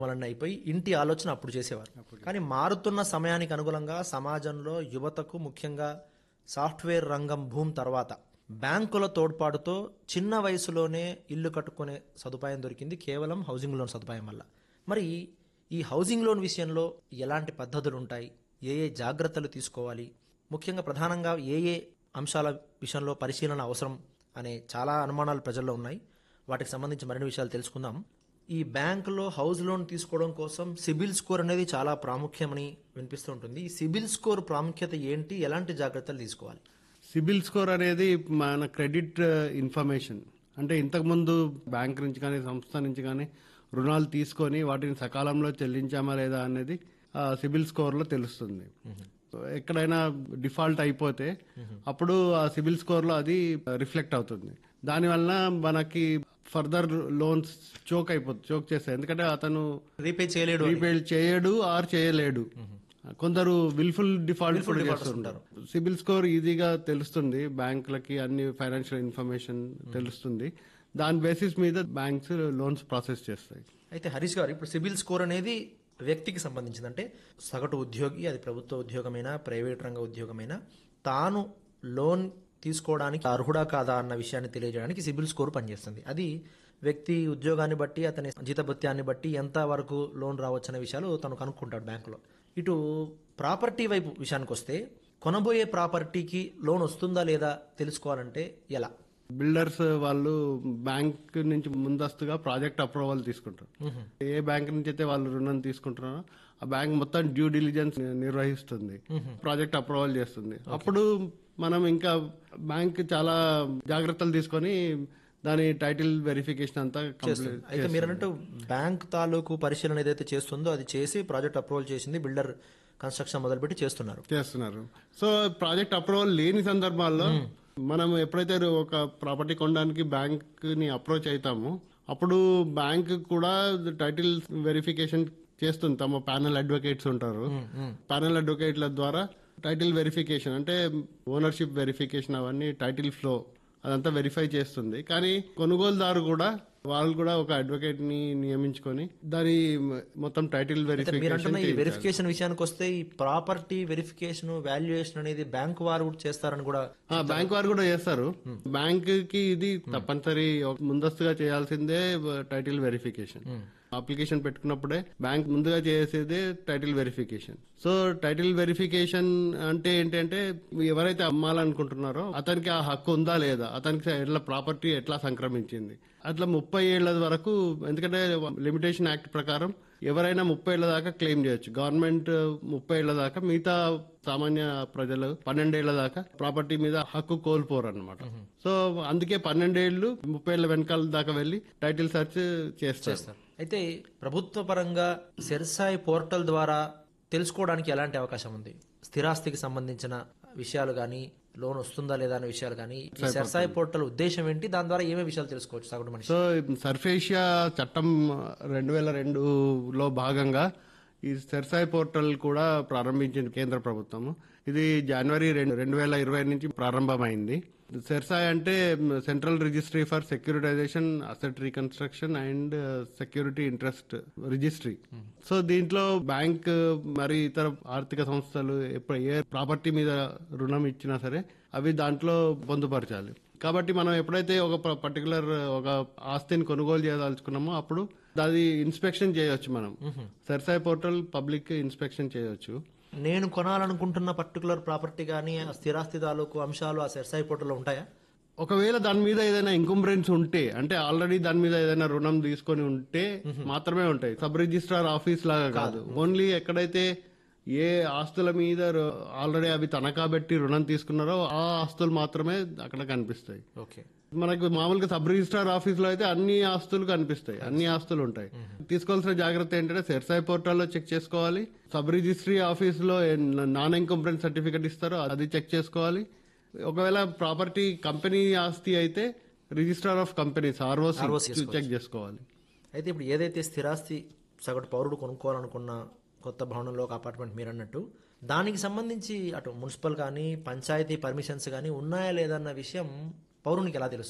వలన అయిపోయి ఇంటి ఆలోచన అప్పుడు చేసేవారు కానీ మారుతున్న సమయానికి అనుగుణంగా సమాజంలో యువతకు ముఖ్యంగా సాఫ్ట్వేర్ రంగం భూమి తర్వాత బ్యాంకుల తోడ్పాటుతో చిన్న వయసులోనే ఇల్లు కట్టుకునే సదుపాయం దొరికింది కేవలం హౌసింగ్ లోన్ సదుపాయం వల్ల మరి ఈ హౌసింగ్ లోన్ విషయంలో ఎలాంటి పద్ధతులు ఉంటాయి ఏ ఏ జాగ్రత్తలు తీసుకోవాలి ముఖ్యంగా ప్రధానంగా ఏ ఏ అంశాల విషయంలో పరిశీలన అవసరం అనే చాలా అనుమానాలు ప్రజల్లో ఉన్నాయి వాటికి సంబంధించి మరిన్ని విషయాలు తెలుసుకుందాం ఈ బ్యాంకులో హౌస్ లోన్ తీసుకోవడం కోసం సిబిల్ స్కోర్ అనేది చాలా ప్రాముఖ్యమని వినిపిస్తూ ఉంటుంది ఈ సిబిల్ స్కోర్ ప్రాముఖ్యత ఏంటి ఎలాంటి జాగ్రత్తలు తీసుకోవాలి సిబిల్ స్కోర్ అనేది మన క్రెడిట్ ఇన్ఫర్మేషన్ అంటే ఇంతకుముందు బ్యాంక్ నుంచి కానీ సంస్థ నుంచి కానీ రుణాలు తీసుకొని వాటిని సకాలంలో చెల్లించామా లేదా అనేది ఆ సిబిల్ స్కోర్లో తెలుస్తుంది ఎక్కడైనా డిఫాల్ట్ అయిపోతే అప్పుడు ఆ సిబిల్ స్కోర్లో అది రిఫ్లెక్ట్ అవుతుంది దానివల్ల మనకి ఫర్దర్ లోన్స్ చోక్ అయిపోతుంది చోక్ చేస్తాయి ఎందుకంటే అతను రీపే చేయలేడు అని. రీపే చేయడు ఆర్ చేయలేడు కొందరు విల్ఫుల్ డిఫాల్ట్ కూడా చేస్తుంటారు సిబిల్ స్కోర్ ఈజీగా తెలుస్తుంది బ్యాంకులకి అన్ని ఫైనాన్షియల్ ఇన్ఫర్మేషన్ తెలుస్తుంది దాని బేసిస్ మీద బ్యాంక్స్ లోన్స్ ప్రాసెస్ చేస్తాయి అయితే హరీష్ గారు ఇప్పుడు సిబిల్ స్కోర్ అనేది వ్యక్తికి సంబంధించింది అంటే సగటు ఉద్యోగి అది ప్రభుత్వ ఉద్యోగమైనా ప్రైవేట్ రంగ ఉద్యోగమైనా తాను లోన్ తీసుకోవడానికి అర్హుడా కాదా అన్న విషయాన్ని తెలియజేయడానికి సిబిల్ స్కోర్ పనిచేస్తుంది అది వ్యక్తి ఉద్యోగాన్ని బట్టి అతని జీతభత్యాన్ని బట్టి ఎంత వరకు లోన్ రావచ్చు అనే విషయాలు తను కనుక్కుంటాడు బ్యాంకులో ఇటు ప్రాపర్టీ వైపు విషయానికి వస్తే కొనబోయే ప్రాపర్టీకి లోన్ వస్తుందా లేదా తెలుసుకోవాలంటే ఎలా బిల్డర్స్ వాళ్ళు బ్యాంక్ నుంచి ముందస్తుగా ప్రాజెక్ట్ అప్రూవల్ తీసుకుంటారు ఏ బ్యాంక్ నుంచి అయితే వాళ్ళు రుణం తీసుకుంటున్నారో ఆ బ్యాంక్ మొత్తం డ్యూ డిలిజెన్స్ నిర్వహిస్తుంది ప్రాజెక్ట్ అప్రూవల్ చేస్తుంది అప్పుడు మనం ఇంకా బ్యాంక్ చాలా జాగ్రత్తలు తీసుకొని దాని టైటిల్ వెరిఫికేషన్ అంతా కంప్లీట్ అయితే మీరు అన్నట్టు బ్యాంక్ తాలూకు పరిశీలన ఏదైతే చేస్తుందో అది చేసి ప్రాజెక్ట్ అప్రూవల్ చేసింది బిల్డర్ కన్స్ట్రక్షన్ మొదలుపెట్టి చేస్తున్నారు చేస్తున్నారు సో ప్రాజెక్ట్ అప్రూవల్ లేని సందర్భాల్లో మనం ఎప్పుడైతే ఒక ప్రాపర్టీ కొనడానికి బ్యాంక్ ని అప్రోచ్ అవుతామో అప్పుడు బ్యాంక్ కూడా టైటిల్ వెరిఫికేషన్ చేస్తుంది తమ ప్యానల్ అడ్వకేట్స్ ఉంటారు ప్యానల్ అడ్వకేట్ల ద్వారా టైటిల్ వెరిఫికేషన్ అంటే ఓనర్షిప్ వెరిఫికేషన్ అవన్నీ టైటిల్ ఫ్లో అదంతా వెరిఫై చేస్తుంది కానీ కొనుగోలుదారు కూడా వాళ్ళు కూడా ఒక అడ్వకేట్ ని నియమించుకొని దాని మొత్తం టైటిల్ మీరు వెరిఫికేషన్ అంటున్న ఈ వెరిఫికేషన్ విషయానికి వస్తే ఈ ప్రాపర్టీ వెరిఫికేషన్ వాల్యుయేషన్ అనేది బ్యాంక్ వారు కూడా చేస్తారని కూడా ఆ, బ్యాంక్ వారు కూడా చేస్తారు బ్యాంక్ కి ఇది తప్పనిసరి ఒక- ముందస్తుగా చేయాల్సిందే టైటిల్ వెరిఫికేషన్ అప్లికేషన్ పెట్టుకున్నప్పుడే బ్యాంక్ ముందుగా చేసేదే title verification so title verification అంటే ఏంటంటే ఎవరైతే అమ్మాలనుకుంటున్నారో అతనికి ఆ హక్కు ఉందా లేదా అతనికి ఎట్లా ప్రాపర్టీ ఎట్లా సంక్రమించింది అట్లా ముప్పై ఏళ్ల వరకు ఎందుకంటే లిమిటేషన్ యాక్ట్ ప్రకారం ఎవరైనా ముప్పై ఏళ్ల దాకా క్లెయిమ్ చేయొచ్చు గవర్నమెంట్ ముప్పై ఏళ్ల దాకా మిగతా సామాన్య ప్రజలు పన్నెండేళ్ల దాకా ప్రాపర్టీ మీద హక్కు కోల్పోరు అనమాట సో అందుకే పన్నెండేళ్లు ముప్పై ఏళ్ల వెనకాల దాకా వెళ్లి టైటిల్ సెర్చ్ చేస్తారు అయితే ప్రభుత్వ పరంగా సెర్సాయి పోర్టల్ ద్వారా తెలుసుకోవడానికి ఎలాంటి అవకాశం ఉంది స్థిరాస్తికి సంబంధించిన విషయాలు కానీ లోన్ వస్తుందా లేదా అనే విషయాలు కానీ ఈ సెర్సాయి పోర్టల్ ఉద్దేశం ఏంటి దాని ద్వారా ఏమేమి విషయాలు తెలుసుకోవచ్చు సగటు మనిషి సో సర్ఫేషియా చట్టం రెండు వేల రెండులో భాగంగా ఈ సెర్సాయి పోర్టల్ కూడా ప్రారంభించింది కేంద్ర ప్రభుత్వం ఇది జనవరి రెండు రెండు వేల ఇరవై నుంచి ప్రారంభమైంది సెర్సాయ్ అంటే central registry for securitisation asset reconstruction and security interest registry so దీంట్లో బ్యాంక్ మరి ఇతర ఆర్థిక సంస్థలు ఎప్పుడు ఏ ప్రాపర్టీ మీద రుణం ఇచ్చినా సరే అవి దాంట్లో పొందుపరచాలి కాబట్టి మనం ఎప్పుడైతే ఒక పర్టికులర్ ఒక ఆస్తిని కొనుగోలు చేయదలుచుకున్నామో అప్పుడు అది ఇన్స్పెక్షన్ చేయొచ్చు మనం సెర్సాయ్ పోర్టల్ పబ్లిక్ ఇన్స్పెక్షన్ చేయొచ్చు నేను కొనాలనుకుంటున్న పర్టికులర్ ప్రాపర్టీ కానీ ఆ స్థిరాస్తి తాలూకు అంశాలు ఆ సెర్సాయి పోర్టల్లో ఉంటాయా ఒకవేళ దాని మీద ఏదైనా ఇంకంబ్రెన్స్ ఉంటే అంటే ఆల్రెడీ దాని మీద ఏదైనా రుణం తీసుకొని ఉంటే మాత్రమే ఉంటాయి సబ్ రిజిస్ట్రార్ ఆఫీస్ లాగా కాదు ఓన్లీ ఎక్కడైతే ఏ ఆస్తుల మీద ఆల్రెడీ అవి తనఖా పెట్టి రుణం తీసుకున్నారో ఆ ఆస్తులు మాత్రమే అక్కడ కనిపిస్తాయి ఓకే మనకు మామూలుగా సబ్ రిజిస్ట్రార్ ఆఫీస్ లో అయితే అన్ని ఆస్తులు కనిపిస్తాయి అన్ని ఆస్తులు ఉంటాయి తీసుకోవాల్సిన జాగ్రత్త ఏంటంటే సెర్సాయి పోర్టల్లో చెక్ చేసుకోవాలి సబ్ రిజిస్ట్రీ ఆఫీస్ లో నాన్ ఇన్కంప్లెంట్ సర్టిఫికెట్ ఇస్తారో అది చెక్ చేసుకోవాలి ఒకవేళ ప్రాపర్టీ కంపెనీ ఆస్తి అయితే registrar of companies ROC check చేసుకోవాలి అయితే ఇప్పుడు ఏదైతే స్థిరాస్తి సగటు పౌరుడు కొనుక్కోవాలనుకున్న కొత్త భవనంలో ఒక అపార్ట్మెంట్ మీరు అన్నట్టు దానికి సంబంధించి అటు మున్సిపల్ కానీ పంచాయతీ పర్మిషన్స్ కానీ ఉన్నాయా లేదా అన్న విషయం పౌరునికి ఎలా తెలుస్తుంది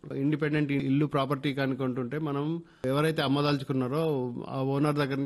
ఇండిపెండెంట్ ఇల్లు ప్రాపర్టీ కనుకుంటుంటే మనం ఎవరైతే అమ్మదలుచుకున్నారో ఆ ఓనర్ దగ్గర